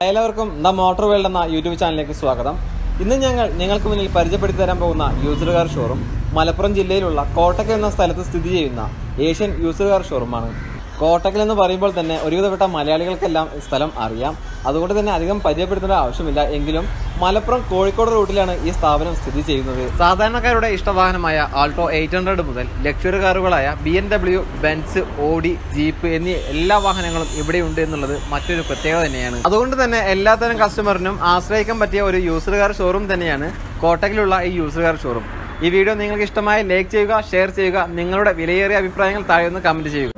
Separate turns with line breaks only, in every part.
എല്ലാവർക്കും the motor world എന്ന YouTube ചാനലിലേക്ക് സ്വാഗതം ഇന്ന് ഞങ്ങൾ നിങ്ങൾക്ക് മുന്നിൽ പരിചയപ്പെടുത്തി തരാൻ പോകുന്ന യൂസർ കാർ ഷോറൂം മലപ്പുറം ജില്ലയിലുള്ള കോട്ടക്കൽ എന്ന സ്ഥലത്ത് സ്ഥിതി ചെയ്യുന്ന ഏഷ്യൻ യൂസർ കാർ ഷോറൂമാണ് കോട്ടക്കൽ എന്ന് പറയുമ്പോൾ തന്നെ ഒരുവിധപ്പെട്ട മലയാളികൾക്കെല്ലാം ഈ സ്ഥലം അറിയാം അതുകൊണ്ട് തന്നെ അധികം പരിചയപ്പെടുത്തേണ്ട ആവശ്യമില്ല എങ്കിലും മലപ്പുറം കോഴിക്കോട് റൂട്ടിലാണ് ഈ സ്ഥാപനം സ്ഥിതി ചെയ്യുന്നത് സാധാരണക്കാരുടെ ഇഷ്ടവാഹനമായ ആൾട്ടോ എയ്റ്റ് ഹൺഡ്രഡ് മുതൽ ലക്ഷറി കാറുകളായ B M W Benz Audi Jeep എന്നീ എല്ലാ വാഹനങ്ങളും ഇവിടെ ഉണ്ട് എന്നുള്ളത് മറ്റൊരു പ്രത്യേകത തന്നെയാണ് അതുകൊണ്ട് തന്നെ എല്ലാത്തരം കസ്റ്റമറിനും ആശ്രയിക്കാൻ പറ്റിയ ഒരു യൂസർ കാർ ഷോറൂം തന്നെയാണ് കോട്ടക്കിലുള്ള ഈ യൂസർ കാർ ഷോറൂം ഈ വീഡിയോ നിങ്ങൾക്ക് ഇഷ്ടമായ ലൈക്ക് ചെയ്യുക ഷെയർ ചെയ്യുക നിങ്ങളുടെ വിലയേറിയ അഭിപ്രായങ്ങൾ താഴെ ഒന്ന് കമന്റ് ചെയ്യുക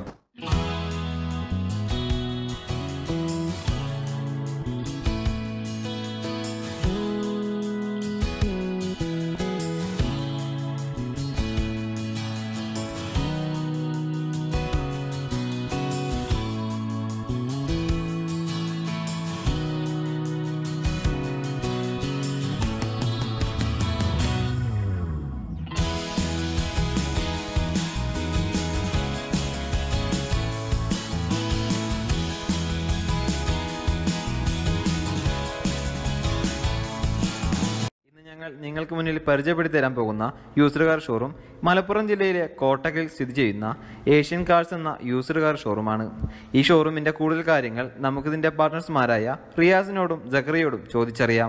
ഇന്ന് ഞങ്ങൾ നിങ്ങൾക്ക് മുന്നിൽ പരിചയപ്പെടുത്തി തരാൻ പോകുന്ന യൂസർ കാർ ഷോറൂം മലപ്പുറം ജില്ലയിലെ കോട്ടക്കൽ സ്ഥിതി ചെയ്യുന്ന ഏഷ്യൻ കാർസ് എന്ന യൂസർ കാർ ഷോറൂമാണ് ഈ ഷോറൂമിന്റെ കൂടുതൽ കാര്യങ്ങൾ നമുക്കിതിന്റെ പാർട്ട്നേഴ്സ്മാരായ റിയാസിനോടും ജക്രിയോടും ചോദിച്ചറിയാം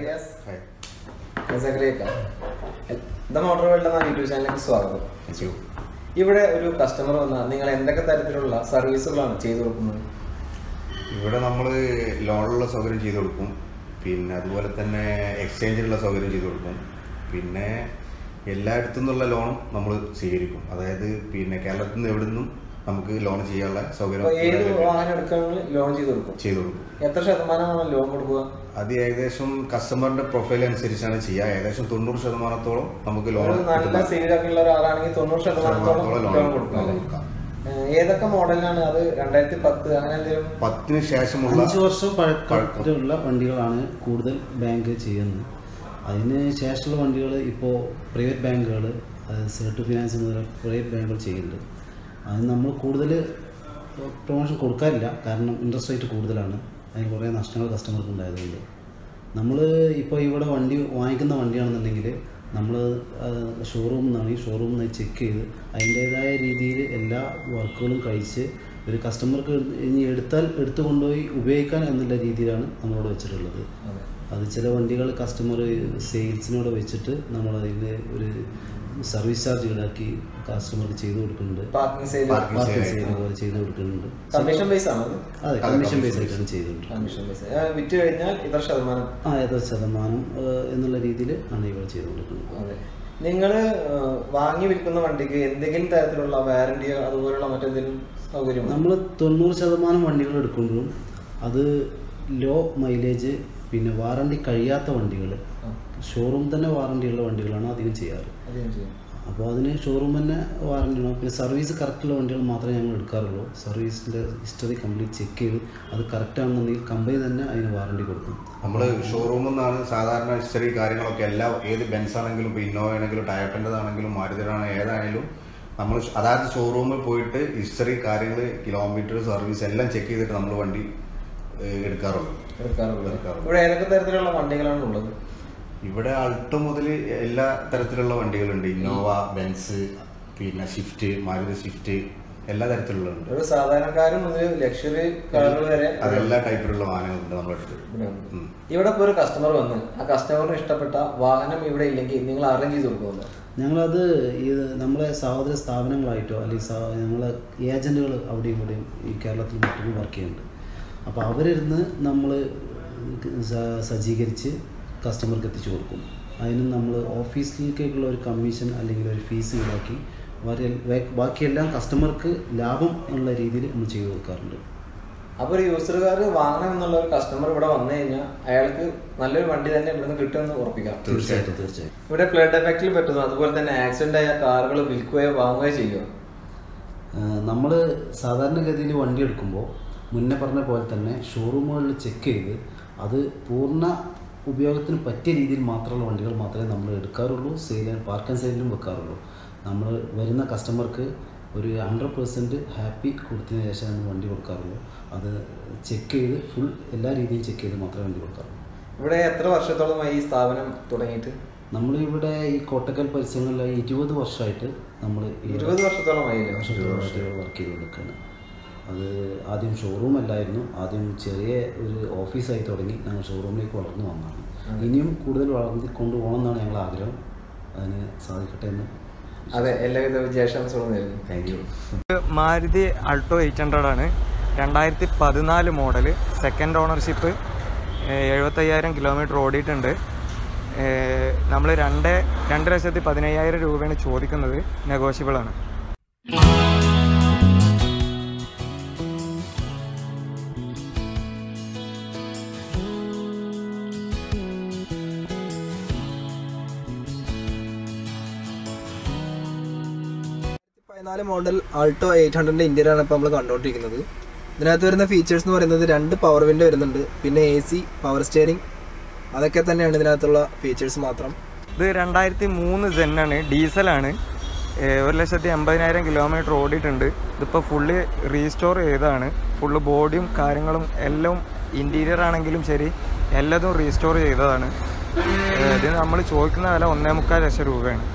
മോട്ടോർ വേൾഡ് എന്ന യൂട്യൂബ് ചാനലിലേക്ക് സ്വാഗതം ഇവിടെ ഒരു കസ്റ്റമർ വന്നാൽ നിങ്ങൾ എന്തൊക്കെ തരത്തിലുള്ള സർവീസുകളാണ് ചെയ്തു കൊടുക്കുന്നത്
ഇവിടെ നമ്മൾ ലോണുള്ള സൗകര്യം ചെയ്തു കൊടുക്കും പിന്നെ അതുപോലെ തന്നെ എക്സ്ചേഞ്ചിനുള്ള സൗകര്യം ചെയ്തു കൊടുക്കും പിന്നെ എല്ലായിടത്തു നിന്നുള്ള ലോണും നമ്മൾ സ്വീകരിക്കും അതായത് പിന്നെ കേരളത്തിൽ നിന്ന് എവിടെ നിന്നും നമുക്ക് ലോൺ ചെയ്യാനുള്ള സൗകര്യം
അപ്പൊ ഏത്
ഇവിടെ
വാഹനം എടുക്കുകയാണെങ്കിൽ ലോൺ ചെയ്തു കൊടുക്കും
ചെയ്തു കൊടുക്കും
എത്ര ശതമാനമാണ് ലോൺ കൊടുക്കുക
അത് ഏകദേശം കസ്റ്റമറിന്റെ പ്രൊഫൈൽ അനുസരിച്ചാണ് ചെയ്യുക ഏകദേശം തൊണ്ണൂറ് ശതമാനത്തോളം നമുക്ക് ലോൺ
ഒരു നല്ല സിവിലൊക്കെ ഉള്ള ഒരാളാണെങ്കിൽ തൊണ്ണൂറ് ശതമാനത്തോളം
ശതമാനത്തോളം
ലോൺ
ലോൺ
കൊടുക്കും അല്ലേ?
കൊടുക്കാം.
ഏഹ് ഏതൊക്കെ മോഡലിനാണ് അത് രണ്ടായിരത്തി പത്ത് അങ്ങനെ എന്തെങ്കിലും
പത്തിന് ശേഷമുള്ള
അഞ്ച് വർഷം പഴക്കത്തിലുള്ള വണ്ടികളാണ് കൂടുതൽ ബാങ്ക് ചെയ്യുന്നത് അതിന് ശേഷമുള്ള വണ്ടികൾ ഇപ്പോൾ പ്രൈവറ്റ് ബാങ്കുകൾ സെർട്ട് ഫിനാൻസ് മുതൽ പ്രൈവറ്റ് ബാങ്കുകൾ ചെയ്യുന്നുണ്ട് അത് നമ്മൾ കൂടുതൽ പ്രൊമോഷൻ കൊടുക്കാറില്ല കാരണം ഇൻട്രസ്റ്റ് റേറ്റ് കൂടുതലാണ് അതിന് കുറേ നഷ്ടങ്ങൾ കസ്റ്റമർക്ക് ഉണ്ടായതുകൊണ്ട് നമ്മൾ ഇപ്പോൾ ഇവിടെ വണ്ടി വാങ്ങിക്കുന്ന വണ്ടിയാണെന്നുണ്ടെങ്കിൽ നമ്മൾ ഷോറൂമിൽ നിന്നാണ് ഈ ഷോറൂമിൽ നിന്ന് ചെക്ക് ചെയ്ത് അതിൻ്റേതായ രീതിയിൽ എല്ലാ വർക്കുകളും കഴിച്ച് ഒരു കസ്റ്റമർക്ക് ഇനി എടുത്താൽ എടുത്തു കൊണ്ടുപോയി ഉപയോഗിക്കാൻ എന്നുള്ള രീതിയിലാണ് നമ്മളോട് വെച്ചിട്ടുള്ളത് അത് ചില വണ്ടികൾ കസ്റ്റമർ സെയിൽസിനോട് വെച്ചിട്ട് നമ്മൾ അതിന് ഒരു സർവീസ് ചാർജ് ഈടാക്കി കസ്റ്റമർക്ക് ചെയ്തു കൊടുക്കുന്നുണ്ട്
parking sale
Parking
parking
sale
sale പോലെ ചെയ്തു കൊടുക്കുന്നുണ്ട്
കമ്മീഷൻ ബേസ് ആണ് അത്
അതെ കമ്മീഷൻ ബേസ് ആയിട്ടാണ് ചെയ്തുകൊണ്ടിരിക്കുന്നത്
കമ്മീഷൻ ബേസ് വിറ്റ് കഴിഞ്ഞാൽ ഇത്ര ശതമാനം
ആ ഏതോ ശതമാനം ഏഹ്, എന്നുള്ള രീതിയിൽ ആണ് ഇവർ ചെയ്തു കൊടുക്കുന്നത്
അതെ നിങ്ങൾ വാങ്ങി വിൽക്കുന്ന വണ്ടിക്ക് എന്തെങ്കിലും തരത്തിലുള്ള വാറന്റിയോ അതുപോലുള്ള മറ്റെന്തെങ്കിലും സൗകര്യം
നമ്മൾ തൊണ്ണൂറ് ശതമാനം വണ്ടികൾ എടുക്കുമ്പോഴും അത് ലോ മൈലേജ് പിന്നെ വാറണ്ടി കഴിയാത്ത വണ്ടികൾ ഷോറൂം തന്നെ വാറണ്ടിയുള്ള വണ്ടികളാണ് അധികം ചെയ്യാറ്
അധികം ചെയ്യും
അപ്പോൾ അതിന് ഷോറൂം തന്നെ വാറണ്ടി വേണം പിന്നെ സർവീസ് കറക്റ്റുള്ള വണ്ടികൾ മാത്രമേ ഞങ്ങൾ എടുക്കാറുള്ളൂ സർവീസിൻ്റെ ഹിസ്റ്ററി കംപ്ലീറ്റ് ചെക്ക് ചെയ്ത് അത് കറക്റ്റ് ആണെന്നുണ്ടെങ്കിൽ കമ്പനി തന്നെ അതിന് വാറണ്ടി കൊടുക്കും
നമ്മൾ ഷോറൂമിൽ നിന്നാണ് സാധാരണ ഹിസ്റ്ററി കാര്യങ്ങളൊക്കെ എല്ലാ ഏത് ബെൻസ് ആണെങ്കിലും ഇപ്പോൾ ഇന്നോവ ആണെങ്കിലും ടയറിൻ്റെതാണെങ്കിലും മാരുതിയുടെ ഏതാണെങ്കിലും നമ്മൾ അതായത് ഷോറൂമിൽ പോയിട്ട് ഹിസ്റ്ററി കാര്യങ്ങൾ കിലോമീറ്റർ സർവീസ് എല്ലാം ചെക്ക് ചെയ്തിട്ട് നമ്മൾ വണ്ടി ഏഹ്, എടുക്കാറുള്ളൂ
എടുക്കാറുള്ളത്
എടുക്കാറുള്ളത്.
ഇവിടെ ഏതൊക്കെ തരത്തിലുള്ള വണ്ടികളാണ് ഉള്ളത്
ഇവിടെ അൾട്ടോ മുതൽ എല്ലാ തരത്തിലുള്ള വണ്ടികളുണ്ട് ഇന്നോവ ബെൻസ് പിന്നെ ഷിഫ്റ്റ് മാരുതി ഷിഫ്റ്റ് എല്ലാ തരത്തിലുള്ളതുണ്ട്
ഒരു സാധാരണക്കാരും മുതൽ ലക്ഷറി കാറുകൾ വരെ
അതെല്ലാ ടൈപ്പിലുള്ള വാഹനങ്ങളുണ്ട് നമ്മുടെ അടുത്ത്
ഇവിടെ ഉണ്ട്.
ഉം.
ഇവിടെ ഇപ്പോൾ ഒരു കസ്റ്റമർ വന്ന് ആ കസ്റ്റമറിന് ഇഷ്ടപ്പെട്ട വാഹനം ഇവിടെ ഇല്ലെങ്കിൽ നിങ്ങൾ അറേഞ്ച് ചെയ്ത് കൊടുക്കുന്നുണ്ടോ
ഞങ്ങളത് ഇത് നമ്മളെ സഹോദര സ്ഥാപനങ്ങളായിട്ടോ അല്ലെങ്കിൽ സ- നമ്മളെ ഏജൻറ്റുകൾ അവിടെയും ഇവിടെയും ഈ കേരളത്തിൽ മറ്റും വർക്ക് ചെയ്യുന്നുണ്ട് അപ്പോൾ അവരിരുന്ന് നമ്മൾ സ- സജ്ജീകരിച്ച് കസ്റ്റമർക്ക് എത്തിച്ചു കൊടുക്കും അതിന് നമ്മൾ ഓഫീസിലേക്കുള്ള ഒരു കമ്മീഷൻ അല്ലെങ്കിൽ ഒരു ഫീസ് ഈടാക്കി വരെ- വേ- ബാക്കിയെല്ലാം കസ്റ്റമർക്ക് ലാഭം ഉള്ള രീതിയിൽ നമ്മൾ ചെയ്തു കൊടുക്കാറുണ്ട്
അപ്പോൾ ഒരു യൂസറുകാർ വാങ്ങണം എന്നുള്ള ഒരു കസ്റ്റമർ ഇവിടെ വന്നു കഴിഞ്ഞാൽ അയാൾക്ക് നല്ലൊരു വണ്ടി തന്നെ ഇവിടുന്ന് കിട്ടുമെന്ന് ഉറപ്പിക്കാം
തീർച്ചയായിട്ടും തീർച്ചയായിട്ടും
ഇവിടെ ഫ്ലഡ് എഫക്റ്റിൽ പറ്റുന്നു അതുപോലെ തന്നെ ആക്സിഡന്റ് ആയ കാറുകൾ വിൽക്കുകയോ വാങ്ങുകയോ ചെയ്യുമോ
നമ്മൾ സാധാരണഗതിയിൽ വണ്ടി എടുക്കുമ്പോൾ മുന്നേ പറഞ്ഞ പോലെ തന്നെ ഷോറൂമുകളിൽ ചെക്ക് ചെയ്ത് അത് പൂർണ്ണ ഉപയോഗത്തിന് പറ്റിയ രീതിയിൽ മാത്രമുള്ള വണ്ടികൾ മാത്രമേ നമ്മൾ എടുക്കാറുള്ളൂ സെയിൽ പാർക്ക് ആൻഡ് സെയിലിലും വെക്കാറുള്ളൂ നമ്മൾ വരുന്ന കസ്റ്റമർക്ക് ഒരു ഹൺഡ്രഡ് പെർസെൻറ്റ് ഹാപ്പി കൊടുത്തതിന് ശേഷമാണ് വണ്ടി കൊടുക്കാറുള്ളൂ അത് ചെക്ക് ചെയ്ത് ഫുൾ എല്ലാ രീതിയും ചെക്ക് ചെയ്ത് മാത്രമേ വണ്ടി കൊടുക്കാറുള്ളൂ
ഇവിടെ എത്ര വർഷത്തോളമായി ഈ സ്ഥാപനം തുടങ്ങിയിട്ട്
നമ്മളിവിടെ ഈ കോട്ടക്കൽ പരിസരങ്ങളിൽ ഇരുപത് വർഷമായിട്ട് നമ്മൾ
ഇരുപത് വർഷത്തോളമായി അല്ലേ?
വർഷത്തോളമായിട്ട് വർക്ക് ചെയ്തുകൊണ്ടിരിക്കുകയാണ് അത് ആദ്യം ഷോറൂം അല്ലായിരുന്നു ആദ്യം ചെറിയ ഒരു ഓഫീസായി തുടങ്ങി ഞങ്ങൾ ഷോറൂമിലേക്ക് വളർന്നു വന്നതാണ് ഇനിയും കൂടുതൽ വളർന്നു കൊണ്ടുപോകണം എന്നാണ് ഞങ്ങൾ ആഗ്രഹം അതിന് സാധിക്കട്ടെ എന്ന്
അതെ എല്ലാവിധ വിജയാശംസകളും നേരുന്നു
thank you
Maruti Alto eight hundred ആണ് രണ്ടായിരത്തി പതിനാല് മോഡൽ സെക്കൻഡ് ഓണർഷിപ്പ് എഴുപത്തയ്യായിരം കിലോമീറ്റർ ഓടിയിട്ടുണ്ട് നമ്മൾ രണ്ട് രണ്ട് ലക്ഷത്തി പതിനയ്യായിരം രൂപയാണ് ചോദിക്കുന്നത് നെഗോഷ്യബിൾ ആണ്
പതിനാല് മോഡൽ ആൾട്ടോ എയ്റ്റ് ഹൺഡ്രഡിൻ്റെ ഇന്ത്യയിലാണ് ഇപ്പോൾ നമ്മൾ കണ്ടുകൊണ്ടിരിക്കുന്നത് ഇതിനകത്ത് വരുന്ന ഫീച്ചേഴ്സ് എന്ന് പറയുന്നത് രണ്ട് പവർ വിൻഡോ വരുന്നുണ്ട് പിന്നെ എ സി പവർ സ്റ്റിയറിംഗ് അതൊക്കെ തന്നെയാണ് ഇതിനകത്തുള്ള ഫീച്ചേഴ്സ് മാത്രം
ഇത് രണ്ടായിരത്തി മൂന്ന് സെന്നാണ് ഡീസലാണ് ഏഹ് ഒരു ലക്ഷത്തി എൺപതിനായിരം കിലോമീറ്റർ ഓടിയിട്ടുണ്ട് ഇതിപ്പോൾ ഫുള്ള് റീസ്റ്റോർ ചെയ്തതാണ് ഫുള്ള് ബോഡിയും കാര്യങ്ങളും എല്ലാം ഇൻറ്റീരിയർ ആണെങ്കിലും ശരി എല്ലാതും റീസ്റ്റോർ ചെയ്തതാണ് ഏഹ് ഇത് നമ്മൾ ചോദിക്കുന്ന വില ഒന്നേ മുക്കാൽ ലക്ഷം രൂപയാണ്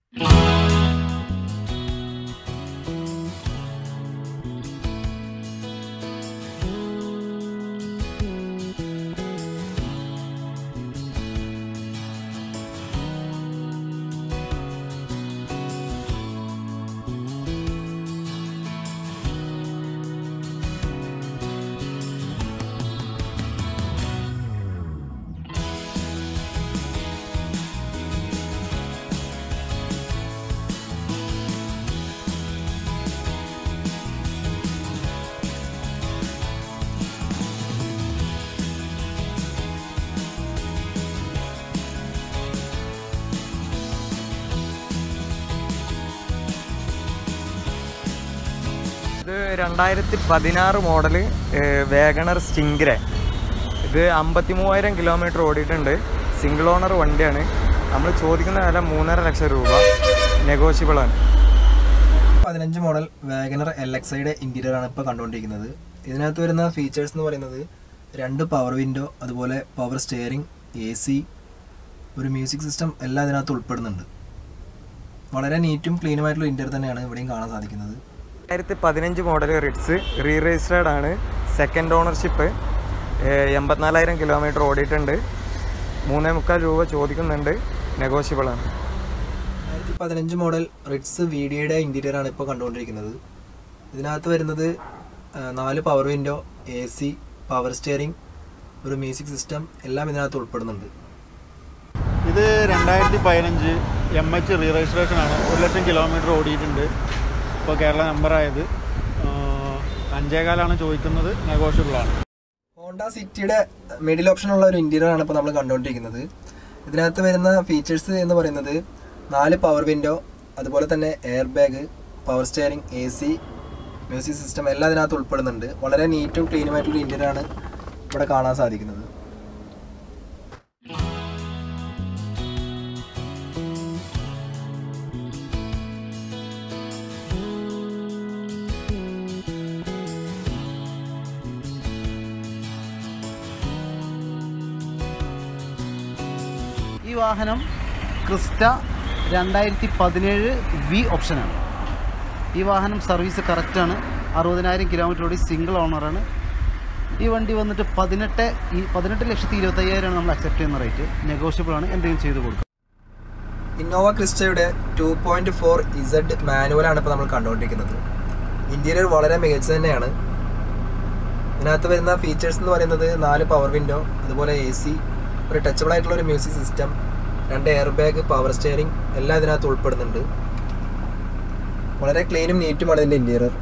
ഇത് രണ്ടായിരത്തി പതിനാറ് മോഡൽ വേഗണർ സ്റ്റിംഗ്രെ ഇത് അമ്പത്തി മൂവായിരം കിലോമീറ്റർ ഓടിയിട്ടുണ്ട് സിംഗിൾ ഓണർ വണ്ടിയാണ് നമ്മൾ ചോദിക്കുന്ന വില മൂന്നര ലക്ഷം രൂപ നെഗോഷ്യബിൾ ആണ്
പതിനഞ്ച് മോഡൽ വാഗനർ എൽ എക്സ് ഐയുടെ ഇൻറ്റീരിയർ ആണ് ഇപ്പോൾ കണ്ടുകൊണ്ടിരിക്കുന്നത് ഇതിനകത്ത് വരുന്ന ഫീച്ചേഴ്സ് എന്ന് പറയുന്നത് രണ്ട് പവർ വിൻഡോ അതുപോലെ പവർ സ്റ്റിയറിംഗ് എ സി ഒരു മ്യൂസിക് സിസ്റ്റം എല്ലാം ഇതിനകത്ത് ഉൾപ്പെടുന്നുണ്ട് വളരെ നീറ്റും ക്ലീനുമായിട്ടുള്ള ഇൻറ്റീരിയർ തന്നെയാണ് ഇവിടെയും കാണാൻ സാധിക്കുന്നത്
രണ്ടായിരത്തി പതിനഞ്ച് മോഡൽ റിറ്റ്സ് റീ രജിസ്റ്റേർഡ് ആണ് സെക്കൻഡ് ഓണർഷിപ്പ് എൺപത്തിനാലായിരം കിലോമീറ്റർ ഓടിയിട്ടുണ്ട് മൂന്നേ മുക്കാൽ രൂപ ചോദിക്കുന്നുണ്ട് നെഗോഷ്യബിൾ ആണ്
രണ്ടായിരത്തി പതിനഞ്ച് മോഡൽ റിറ്റ്സ് വി ഡിയുടെ ഇൻറ്റീരിയർ ആണ് ഇപ്പോൾ കണ്ടുകൊണ്ടിരിക്കുന്നത് ഇതിനകത്ത് വരുന്നത് ആ, നാല് power window A C power steering ഒരു മ്യൂസിക് സിസ്റ്റം എല്ലാം ഇതിനകത്ത് ഉൾപ്പെടുന്നുണ്ട്
ഇത് രണ്ടായിരത്തി പതിനഞ്ച് എം എച്ച് റീ രജിസ്ട്രേഷൻ ആണ് ഒരു ലക്ഷം കിലോമീറ്റർ ഓടിയിട്ടുണ്ട് ഇപ്പോൾ കേരള നമ്പറായത് അഞ്ചേകാലാണ് ചോദിക്കുന്നത് നെഗോഷ്യബിൾ ആണ്
ഹോണ്ട സിറ്റിയുടെ മിഡിൽ ഓപ്ഷനുള്ള ഒരു ഇൻറ്റീരിയർ ആണ് ഇപ്പോൾ നമ്മൾ കണ്ടുകൊണ്ടിരിക്കുന്നത് ഇതിനകത്ത് വരുന്ന ഫീച്ചേഴ്സ് എന്ന് പറയുന്നത് നാല് പവർ വിൻഡോ അതുപോലെ തന്നെ air bag power steering A C music system എല്ലാം ഇതിനകത്ത് ഉൾപ്പെടുന്നുണ്ട് വളരെ നീറ്റും ക്ലീനുമായിട്ടുള്ള ഇൻറ്റീരിയർ ആണ് ഇവിടെ കാണാൻ സാധിക്കുന്നത്
ഈ വാഹനം ക്രിസ്റ്റ രണ്ടായിരത്തി പതിനേഴ് വി ഓപ്ഷനാണ് ഈ വാഹനം സർവീസ് കറക്റ്റാണ് അറുപതിനായിരം കിലോമീറ്റർ ഓടി സിംഗിൾ ഓണറാണ് ഈ വണ്ടി വന്നിട്ട് പതിനെട്ട് ഈ പതിനെട്ട് ലക്ഷത്തി ഇരുപത്തയ്യായിരമാണ് നമ്മൾ അക്സെപ്റ്റ് ചെയ്യുന്ന റേറ്റ് നെഗോഷ്യബിൾ ആണ് എന്തെങ്കിലും ചെയ്ത് കൊടുക്കും
ഇന്നോവ ക്രിസ്റ്റയുടെ ടു പോയിന്റ് ഫോർ ഇസഡ് മാനുവലാണ് ഇപ്പോൾ നമ്മൾ കണ്ടുകൊണ്ടിരിക്കുന്നത് ഇന്റീരിയർ വളരെ മികച്ച തന്നെയാണ് ഇതിനകത്ത് വരുന്ന ഫീച്ചേഴ്സ് എന്ന് പറയുന്നത് നാല് പവർ വിൻഡോ അതുപോലെ എ സി ഒരു ടച്ചബിൾ ആയിട്ടുള്ള ഒരു മ്യൂസിക് സിസ്റ്റം രണ്ട് എയർ ബാഗ് പവർ സ്റ്റിയറിംഗ് എല്ലാം ഇതിനകത്ത് ഉൾപ്പെടുന്നുണ്ട് വളരെ ക്ലീനും നീറ്റുമാണ് ഇതിൻ്റെ ഇന്റീരിയർ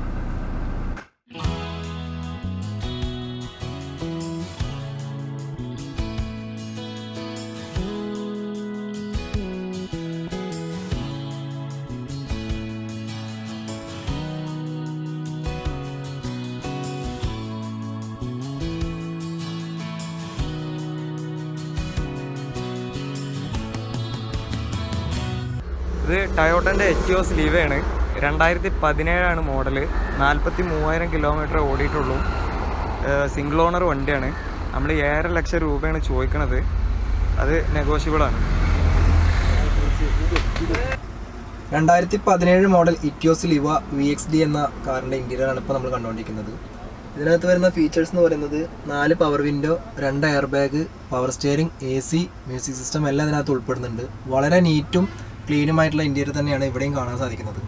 ഇത് ടയോട്ടൻ്റെ എറ്റിയോസ് ലീവയാണ് രണ്ടായിരത്തി പതിനേഴാണ് മോഡല് നാൽപ്പത്തി മൂവായിരം കിലോമീറ്റർ ഓടിയിട്ടുള്ളൂ സിംഗിൾ ഓണർ വണ്ടിയാണ് നമ്മൾ ഏഴര ലക്ഷം രൂപയാണ് ചോദിക്കണത് അത് നെഗോഷ്യബിൾ ആണ്
രണ്ടായിരത്തി പതിനേഴ് model Etios Liva V X D എന്ന കാറിൻ്റെ ഇൻറ്റീരിയറാണ് ഇപ്പോൾ നമ്മൾ കണ്ടുകൊണ്ടിരിക്കുന്നത് ഇതിനകത്ത് വരുന്ന ഫീച്ചേഴ്സ് എന്ന് പറയുന്നത് നാല് പവർ വിൻഡോ രണ്ട് air bag power steering A C music system എല്ലാം ഇതിനകത്ത് ഉൾപ്പെടുന്നുണ്ട് വളരെ നീറ്റും ക്ലീനുമായിട്ടുള്ള ഇൻറ്റീരിയർ തന്നെയാണ് ഇവിടെയും കാണാൻ സാധിക്കുന്നത്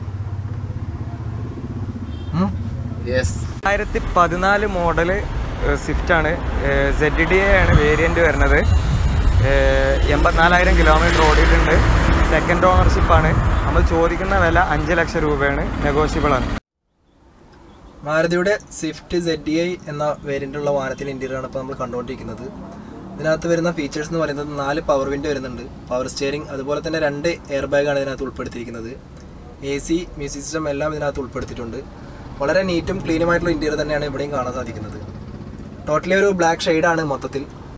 ഉം.
യെസ്
രണ്ടായിരത്തി പതിനാല് മോഡല് സ്വിഫ്റ്റ് ആണ് സെഡ് ഡി എ ആണ് വേരിയൻ്റ് വരുന്നത് ഏഹ് എൺപത്തിനാലായിരം കിലോമീറ്റർ ഓടിയിട്ടുണ്ട് സെക്കൻഡ് ഓണർഷിപ്പാണ് നമ്മൾ ചോദിക്കുന്ന വില അഞ്ച് ലക്ഷം രൂപയാണ് നെഗോഷ്യബിൾ ആണ്
മാരുതിയുടെ സ്വിഫ്റ്റ് സെഡ് ഡി ഐ എന്ന വേരിയൻ്റുള്ള വാഹനത്തിൻ്റെ ഇൻറ്റീരിയറാണ് ഇപ്പോൾ നമ്മൾ കണ്ടുകൊണ്ടിരിക്കുന്നത് ഇതിനകത്ത് വരുന്ന ഫീച്ചേഴ്സ് എന്ന് പറയുന്നത് നാല് പവർ വിൻഡോ വരുന്നുണ്ട് പവർ സ്റ്റിയറിംഗ് അതുപോലെ തന്നെ രണ്ട് എയർ ബാഗാണ് ഇതിനകത്ത് ഉൾപ്പെടുത്തിയിരിക്കുന്നത് എ സി മ്യൂസിക് സിസ്റ്റം എല്ലാം ഇതിനകത്ത് ഉൾപ്പെടുത്തിയിട്ടുണ്ട് വളരെ നീറ്റും ക്ലീനുമായിട്ടുള്ള ഇൻറ്റീരിയർ തന്നെയാണ് ഇവിടെയും കാണാൻ സാധിക്കുന്നത് ടോട്ടലി ഒരു ബ്ലാക്ക് ഷെയ്ഡാണ് മൊത്തത്തിൽ